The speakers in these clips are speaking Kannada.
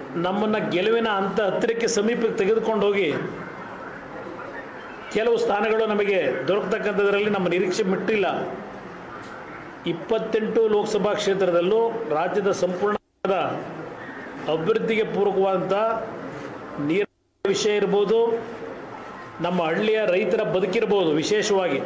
ನಮ್ಮನ್ನು ಗೆಲುವಿನ ಹಂತ ಹತ್ತಿರಕ್ಕೆ ಸಮೀಪಕ್ಕೆ ತೆಗೆದುಕೊಂಡು ಹೋಗಿ ಕೆಲವು ಸ್ಥಾನಗಳು ನಮಗೆ ದೊರಕತಕ್ಕಂಥದ್ರಲ್ಲಿ ನಮ್ಮ ನಿರೀಕ್ಷೆ ಮಿಟ್ಟಿಲ್ಲ ಇಪ್ಪತ್ತೆಂಟು ಲೋಕಸಭಾ ಕ್ಷೇತ್ರದಲ್ಲೂ ರಾಜ್ಯದ ಸಂಪೂರ್ಣವಾದ ಅಭಿವೃದ್ಧಿಗೆ ಪೂರಕವಾದಂಥ ನೀರ ವಿಷಯ ಇರ್ಬೋದು ನಮ್ಮ ಹಳ್ಳಿಯ ರೈತರ ಬದುಕಿರ್ಬೋದು ವಿಶೇಷವಾಗಿ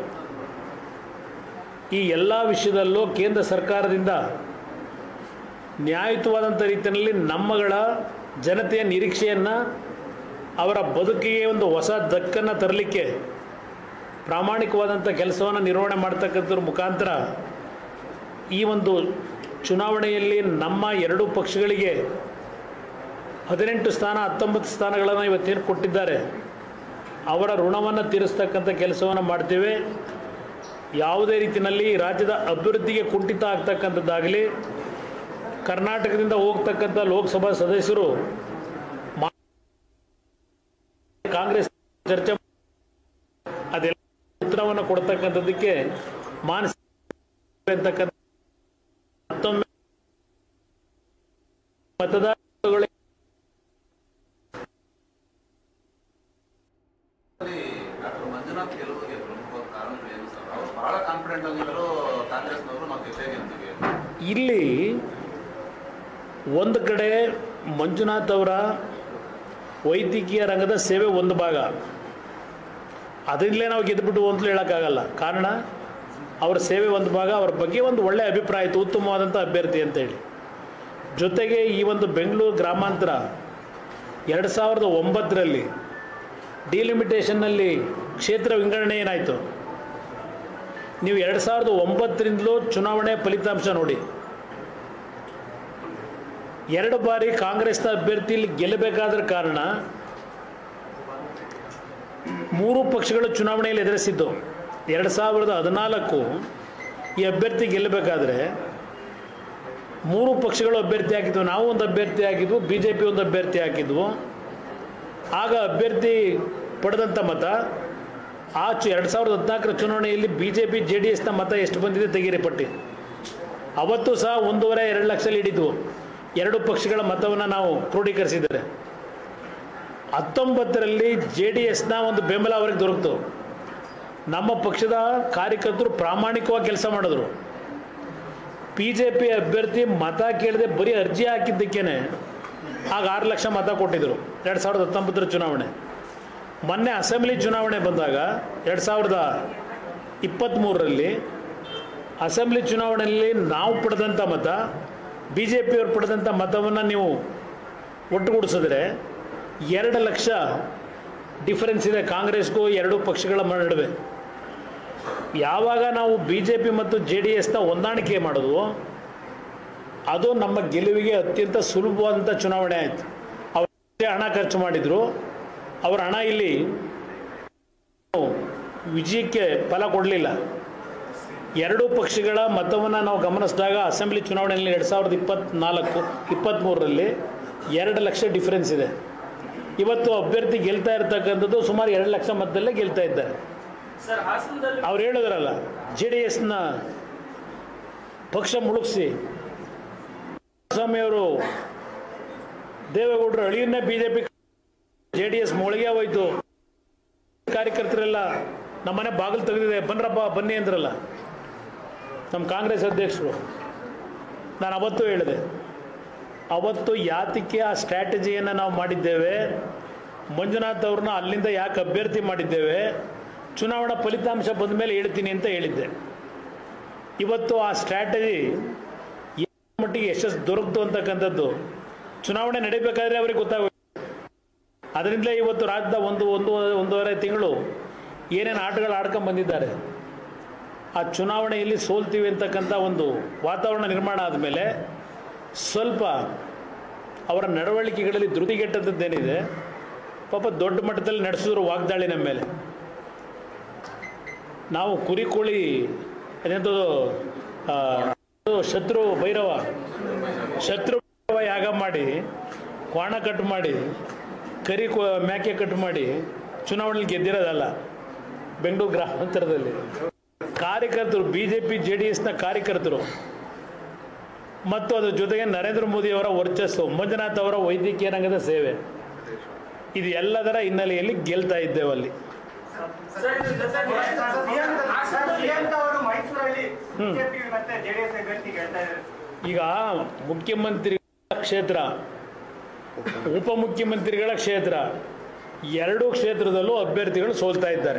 ಈ ಎಲ್ಲ ವಿಷಯದಲ್ಲೂ ಕೇಂದ್ರ ಸರ್ಕಾರದಿಂದ ನ್ಯಾಯಯುತವಾದಂಥ ರೀತಿಯಲ್ಲಿ ನಮ್ಮಗಳ ಜನತೆಯ ನಿರೀಕ್ಷೆಯನ್ನು ಅವರ ಬದುಕಿಗೆ ಒಂದು ಹೊಸ ದಕ್ಕನ್ನು ತರಲಿಕ್ಕೆ ಪ್ರಾಮಾಣಿಕವಾದಂಥ ಕೆಲಸವನ್ನು ನಿರ್ವಹಣೆ ಮಾಡ್ತಕ್ಕಂಥದ್ರ ಮುಖಾಂತರ ಈ ಒಂದು ಚುನಾವಣೆಯಲ್ಲಿ ನಮ್ಮ ಎರಡೂ ಪಕ್ಷಗಳಿಗೆ ಹದಿನೆಂಟು ಸ್ಥಾನ ಹತ್ತೊಂಬತ್ತು ಸ್ಥಾನಗಳನ್ನು ಇವತ್ತೇನು ಕೊಟ್ಟಿದ್ದಾರೆ ಅವರ ಋಣವನ್ನು ತೀರಿಸ್ತಕ್ಕಂಥ ಕೆಲಸವನ್ನು ಮಾಡ್ತೇವೆ ಯಾವುದೇ ರೀತಿಯಲ್ಲಿ ರಾಜ್ಯದ ಅಭಿವೃದ್ಧಿಗೆ ಕುಂಠಿತ ಆಗ್ತಕ್ಕಂಥದ್ದಾಗಲಿ ಕರ್ನಾಟಕದಿಂದ ಹೋಗ್ತಕ್ಕಂಥ ಲೋಕಸಭಾ ಸದಸ್ಯರು ಮಾ- ಕಾಂಗ್ರೆಸ್ ಚರ್ಚೆ ಅದೆಲ್ಲ ಉತ್ತರವನ್ನು ಕೊಡ್ತಕ್ಕಂಥದ್ದಕ್ಕೆ ಮಾನಸಿಕ ಅಂತಕ್ಕಂಥ ಮತ್ತೊಮ್ಮೆ ಮತದಾರಗಳು ಡಾಕ್ಟರ್ ಮಂಜುನಾಥ್ ಗೆಲುವಿಗೆ ಪ್ರಮುಖವಾದ ಕಾರಣಗಳೇನು ಸರ್ ಅವರು ಬಹಳ ಕಾನ್ಫಿಡೆಂಟ್ ಆಗಿದ್ದರು ಕಾಂಗ್ರೆಸ್ನವರು ನಾವು ಗೆದ್ದೇ ಗೆಲ್ತೀವಿ ಅಂತ. ಇಲ್ಲಿ ಒಂದು ಕಡೆ ಮಂಜುನಾಥ್ ಅವರ ವೈದ್ಯಕೀಯ ರಂಗದ ಸೇವೆ ಒಂದು ಭಾಗ ಅದರಿಂದಲೇ ನಾವು ಗೆದ್ದುಬಿಟ್ಟು ಅಂತಲೂ ಹೇಳೋಕ್ಕಾಗಲ್ಲ ಕಾರಣ ಅವರ ಸೇವೆ ಒಂದು ಭಾಗ ಅವರ ಬಗ್ಗೆ ಒಂದು ಒಳ್ಳೆಯ ಅಭಿಪ್ರಾಯ ಇತ್ತು ಉತ್ತಮವಾದಂಥ ಅಭ್ಯರ್ಥಿ ಅಂತೇಳಿ ಜೊತೆಗೆ ಈ ಒಂದು ಬೆಂಗಳೂರು ಗ್ರಾಮಾಂತರ ಎರಡು ಸಾವಿರದ ಒಂಬತ್ತರಲ್ಲಿ ಡಿಲಿಮಿಟೇಷನ್ನಲ್ಲಿ ಕ್ಷೇತ್ರ ವಿಂಗಡಣೆ ಏನಾಯಿತು ನೀವು ಎರಡು ಸಾವಿರದ ಒಂಬತ್ತರಿಂದಲೂ ಚುನಾವಣೆ ಫಲಿತಾಂಶ ನೋಡಿ ಎರಡು ಬಾರಿ ಕಾಂಗ್ರೆಸ್ನ ಅಭ್ಯರ್ಥಿಯಲ್ಲಿ ಗೆಲ್ಲಬೇಕಾದ್ರ ಕಾರಣ ಮೂರು ಪಕ್ಷಗಳು ಚುನಾವಣೆಯಲ್ಲಿ ಎದುರಿಸಿದ್ದು ಎರಡು ಸಾವಿರದ ಹದಿನಾಲ್ಕು ಈ ಅಭ್ಯರ್ಥಿ ಗೆಲ್ಲಬೇಕಾದ್ರೆ ಮೂರು ಪಕ್ಷಗಳು ಅಭ್ಯರ್ಥಿ ಹಾಕಿದ್ವು ನಾವು ಒಂದು ಅಭ್ಯರ್ಥಿ ಹಾಕಿದ್ವು ಬಿ ಜೆ ಪಿ ಒಂದು ಅಭ್ಯರ್ಥಿ ಹಾಕಿದ್ವು ಆಗ ಅಭ್ಯರ್ಥಿ ಪಡೆದಂಥ ಮತ ಆ ಚು ಎರಡು ಸಾವಿರದ ಹದಿನಾಲ್ಕರ ಚುನಾವಣೆಯಲ್ಲಿ B J P J D ಎಸ್ನ ಮತ ಎಷ್ಟು ಬಂದಿದೆ ತೆಗೀರಿ ಪಟ್ಟಿ ಅವತ್ತು ಸಹ ಒಂದೂವರೆ ಎರಡು ಲಕ್ಷ ಹಿಡಿದ್ವು ಎರಡು ಪಕ್ಷಗಳ ಮತವನ್ನು ನಾವು ಕ್ರೋಢೀಕರಿಸಿದ್ದಾರೆ ಹತ್ತೊಂಬತ್ತರಲ್ಲಿ ಜೆ ಡಿ ಎಸ್ನ ಒಂದು ಬೆಂಬಲ ಅವರಿಗೆ ದೊರಕಿತು ನಮ್ಮ ಪಕ್ಷದ ಕಾರ್ಯಕರ್ತರು ಪ್ರಾಮಾಣಿಕವಾಗಿ ಕೆಲಸ ಮಾಡಿದ್ರು ಬಿ ಜೆ ಪಿ ಅಭ್ಯರ್ಥಿ ಮತ ಕೇಳದೆ ಬರೀ ಅರ್ಜಿ ಹಾಕಿದ್ದಕ್ಕೇನೆ ಆಗ ಆರು ಲಕ್ಷ ಮತ ಕೊಟ್ಟಿದ್ದರು ಎರಡು ಸಾವಿರದ ಹತ್ತೊಂಬತ್ತರ ಚುನಾವಣೆ ಮೊನ್ನೆ ಅಸೆಂಬ್ಲಿ ಚುನಾವಣೆ ಬಂದಾಗ ಎರಡು ಸಾವಿರದ ಇಪ್ಪತ್ತ್ಮೂರರಲ್ಲಿ ಅಸೆಂಬ್ಲಿ ಚುನಾವಣೆಯಲ್ಲಿ ನಾವು ಪಡೆದಂಥ ಮತ ಬಿ ಜೆ ಪಿಯವರು ಪಡೆದಂಥ ಮತವನ್ನು ನೀವು ಒಟ್ಟುಗೂಡಿಸಿದ್ರೆ ಎರಡು ಲಕ್ಷ ಡಿಫರೆನ್ಸ್ ಇದೆ ಕಾಂಗ್ರೆಸ್ಗೂ ಎರಡೂ ಪಕ್ಷಗಳ ನಡುವೆ ಯಾವಾಗ ನಾವು ಬಿ ಜೆ ಪಿ ಮತ್ತು ಜೆ ಡಿ ಎಸ್ನ ಹೊಂದಾಣಿಕೆ ಮಾಡೋದು ಅದು ನಮ್ಮ ಗೆಲುವಿಗೆ ಅತ್ಯಂತ ಸುಲಭವಾದಂಥ ಚುನಾವಣೆ ಆಯಿತು ಅವರು ಎಷ್ಟೇ ಹಣ ಖರ್ಚು ಮಾಡಿದರು ಅವರ ಹಣ ಇಲ್ಲಿ ವಿಜಯಕ್ಕೆ ಫಲ ಕೊಡಲಿಲ್ಲ ಎರಡೂ ಪಕ್ಷಗಳ ಮತವನ್ನು ನಾವು ಗಮನಿಸಿದಾಗ ಅಸೆಂಬ್ಲಿ ಚುನಾವಣೆಯಲ್ಲಿ ಎರಡು ಸಾವಿರದ ಇಪ್ಪತ್ತ್ನಾಲ್ಕು ಇಪ್ಪತ್ತ್ಮೂರರಲ್ಲಿ ಎರಡು ಲಕ್ಷ ಡಿಫರೆನ್ಸ್ ಇದೆ ಇವತ್ತು ಅಭ್ಯರ್ಥಿ ಗೆಲ್ತಾ ಇರ್ತಕ್ಕಂಥದ್ದು ಸುಮಾರು ಎರಡು ಲಕ್ಷ ಮತದಲ್ಲೇ ಗೆಲ್ತಾ ಇದ್ದಾರೆ ಸರ್ ಹಾಸನದಲ್ಲಿ ಅವ್ರು ಹೇಳಿದ್ರಲ್ಲ ಜೆ ಡಿ ಎಸ್ನ ಪಕ್ಷ ಮುಳುಗಿಸಿ ಸ್ವಾಮಿಯವರು ದೇವೇಗೌಡರು ಅಳಿಯನ್ನೇ B J P J D S ಮೊಳಗೆ ಹೋಯ್ತು ಕಾರ್ಯಕರ್ತರೆಲ್ಲ ನಮ್ಮನೆ ಬಾಗಿಲು ತೆಗೆದಿದೆ ಬನ್ರಪ್ಪ ಬನ್ನಿ ಅಂದ್ರಲ್ಲ ನಮ್ಮ ಕಾಂಗ್ರೆಸ್ ಅಧ್ಯಕ್ಷರು ನಾನು ಅವತ್ತು ಹೇಳಿದೆ ಅವತ್ತು ಯಾತಕ್ಕೆ ಆ ಸ್ಟ್ರಾಟಜಿಯನ್ನು ನಾವು ಮಾಡಿದ್ದೇವೆ ಮಂಜುನಾಥ್ ಅವ್ರನ್ನ ಅಲ್ಲಿಂದ ಯಾಕೆ ಅಭ್ಯರ್ಥಿ ಮಾಡಿದ್ದೇವೆ ಚುನಾವಣಾ ಫಲಿತಾಂಶ ಬಂದ ಮೇಲೆ ಹೇಳ್ತೀನಿ ಅಂತ ಹೇಳಿದ್ದೆ ಇವತ್ತು ಆ ಸ್ಟ್ರಾಟಜಿ ಎಷ್ಟು ಮಟ್ಟಿಗೆ ಯಶಸ್ಸು ದೊರಕ್ತು ಅಂತಕ್ಕಂಥದ್ದು ಚುನಾವಣೆ ನಡೀಬೇಕಾದ್ರೆ ಅವ್ರಿಗೆ ಗೊತ್ತಾಗ ಅದರಿಂದಲೇ ಇವತ್ತು ರಾಜ್ಯದ ಒಂದು ಒಂದು ಒಂದೂವರೆ ತಿಂಗಳು ಏನೇನು ಆಟಗಳು ಆಡ್ಕೊಂಡು ಬಂದಿದ್ದಾರೆ ಆ ಚುನಾವಣೆಯಲ್ಲಿ ಸೋಲ್ತೀವಿ ಅಂತಕ್ಕಂಥ ಒಂದು ವಾತಾವರಣ ನಿರ್ಮಾಣ ಆದಮೇಲೆ ಸ್ವಲ್ಪ ಅವರ ನಡವಳಿಕೆಗಳಲ್ಲಿ ಧೃತಿಗೆಟ್ಟದ್ದೇನಿದೆ ಪಾಪ ದೊಡ್ಡ ಮಟ್ಟದಲ್ಲಿ ನಡೆಸಿದ್ರು ವಾಗ್ದಾಳಿ ನಮ್ಮ ಮೇಲೆ ನಾವು ಕುರಿ ಕೋಳಿ ಅದೆಂಥದ್ದು ಆ, ಅದು ಶತ್ರು ಭೈರವ ಶತ್ರು ಭೈರವ ಯಾಗ ಮಾಡಿ ಕ್ವಾಣ ಕಟ್ ಮಾಡಿ ಕರಿ ಕೊ ಮೇಕೆ ಕಟ್ ಮಾಡಿ ಚುನಾವಣೆಯಲ್ಲಿ ಗೆದ್ದಿರೋದಲ್ಲ ಬೆಂಗಳೂರು ಗ್ರಾಮಾಂತರದಲ್ಲಿ ಕಾರ್ಯಕರ್ತರು B J P J D ಎಸ್ನ ಕಾರ್ಯಕರ್ತರು ಮತ್ತು ಅದ್ರ ಜೊತೆಗೆ ನರೇಂದ್ರ ಮೋದಿಯವರ ವರ್ಚಸ್ಸು ಮಂಜುನಾಥ್ ಅವರ ವೈದ್ಯಕೀಯ ರಂಗದ ಸೇವೆ ಇದು ಎಲ್ಲದರ ಹಿನ್ನೆಲೆಯಲ್ಲಿ ಗೆಲ್ತಾ ಇದ್ದೇವೆ ಅಲ್ಲಿ ಅವರು ಮೈಸೂರಲ್ಲಿ ಬಿಜೆಪಿ ಮತ್ತೆ ಜೆಡಿಎಸ್ ಅಭ್ಯರ್ಥಿ ಗೆಲ್ತಾ ಇದ್ದಾರೆ ಈಗ ಮುಖ್ಯಮಂತ್ರಿ ಕ್ಷೇತ್ರ ಉಪಮುಖ್ಯಮಂತ್ರಿಗಳ ಕ್ಷೇತ್ರ ಎರಡೂ ಕ್ಷೇತ್ರದಲ್ಲೂ ಅಭ್ಯರ್ಥಿಗಳು ಸೋಲ್ತಾ ಇದ್ದಾರೆ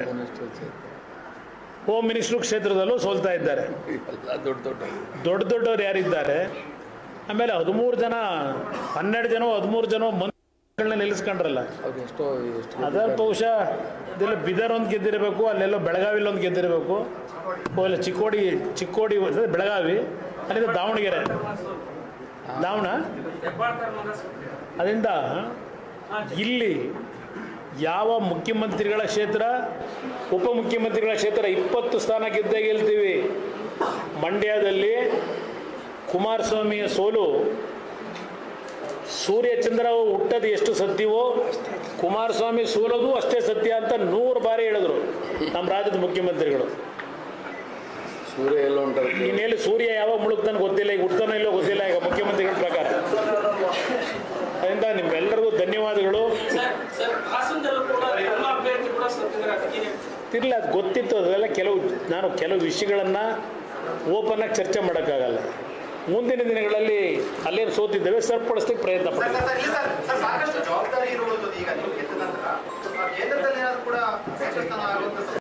ಹೋಮ್ ಮಿನಿಸ್ಟ್ರು ಕ್ಷೇತ್ರದಲ್ಲೂ ಸೋಲ್ತಾ ಇದ್ದಾರೆ ದೊಡ್ಡ ದೊಡ್ಡ ದೊಡ್ಡ ದೊಡ್ಡವ್ರು ಯಾರಿದ್ದಾರೆ ಆಮೇಲೆ ಹದಿಮೂರು ಜನ ಹನ್ನೆರಡು ಜನ ಹದಿಮೂರು ಜನ ಮಂತ್ರಿಗಳನ್ನ ನಿಲ್ಲಿಸ್ಕೊಂಡ್ರಲ್ಲ ಅವ್ರು ಎಷ್ಟೋ ಎಷ್ಟು ಅದರ ಬಹುಶಃ ಇದೆಲ್ಲ ಬಿದರ್ ಒಂದು ಗೆದ್ದಿರಬೇಕು ಅಲ್ಲೆಲ್ಲೋ ಬೆಳಗಾವಿಲಿ ಒಂದು ಗೆದ್ದಿರಬೇಕು ಓ ಇಲ್ಲ ಚಿಕ್ಕೋಡಿ ಚಿಕ್ಕೋಡಿ ಅದೇ ಬೆಳಗಾವಿ ಅಲ್ಲಿಂದ ದಾವಣಗೆರೆ ದಾವಣ ಅದರಿಂದ ಇಲ್ಲಿ ಯಾವ ಮುಖ್ಯಮಂತ್ರಿಗಳ ಕ್ಷೇತ್ರ ಉಪಮುಖ್ಯಮಂತ್ರಿಗಳ ಕ್ಷೇತ್ರ ಇಪ್ಪತ್ತು ಸ್ಥಾನ ಗೆದ್ದೇ ಗೆಲ್ತೀವಿ ಮಂಡ್ಯದಲ್ಲಿ ಕುಮಾರಸ್ವಾಮಿಯ ಸೋಲು ಸೂರ್ಯಚಂದ್ರ ಹುಟ್ಟದು ಎಷ್ಟು ಸತ್ಯವೋ ಕುಮಾರಸ್ವಾಮಿ ಸೋಲೋದು ಅಷ್ಟೇ ಸತ್ಯ ಅಂತ ನೂರು ಬಾರಿ ಹೇಳಿದ್ರು ನಮ್ಮ ರಾಜ್ಯದ ಮುಖ್ಯಮಂತ್ರಿಗಳು ಸೂರ್ಯ ಎಲ್ಲ ಉಂಟಾರ ಇನ್ನೆಲ್ಲಿ ಸೂರ್ಯ ಯಾವಾಗ ಮುಳುಗ್ತಾನೆ ಗೊತ್ತಿಲ್ಲ ಈಗ ಹುಡ್ತಾನೋ ಇಲ್ಲೋ ಗೊತ್ತಿಲ್ಲ ಈಗ ಮುಖ್ಯಮಂತ್ರಿಗಳ ಪ್ರಕಾರ ಅದರಿಂದ ನಿಮ್ಮೆಲ್ಲರಿಗೂ ಧನ್ಯವಾದಗಳು ಸರ್ ಸರ್ ಹಾಸನದಲ್ಲೂ ಕೂಡ ನಮ್ಮ ಅಭ್ಯರ್ಥಿ ಕೂಡ ಸತ್ತಿದ್ದಾರೆ ತಿರ್ಲ ಅದು ಗೊತ್ತಿತ್ತು ಅದೆಲ್ಲ ಕೆಲವು ನಾನು ಕೆಲವು ವಿಷಯಗಳನ್ನು ಓಪನ್ನಾಗಿ ಚರ್ಚೆ ಮಾಡೋಕ್ಕಾಗಲ್ಲ ಮುಂದಿನ ದಿನಗಳಲ್ಲಿ ಅಲ್ಲೇನು ಸೋತಿದ್ದೇವೆ ಸರಿಪಡಿಸ್ಲಿಕ್ಕೆ ಪ್ರಯತ್ನ ಸರ್ ಪಡ್ತೀವಿ ಸರ್, ಸರ್, ಇಲ್ಲ ಸರ್ ಸರ್ ಸಾಕಷ್ಟು ಜವಾಬ್ದಾರಿ ಇರುವುದು ಈಗ ನೀವು ಗೆದ್ದ ನಂತರ ಕೇಂದ್ರದಲ್ಲಿ ಏನಾದ್ರು ಕೂಡ ಸಚಿವ ಸ್ಥಾನ ಆಗುವಂತ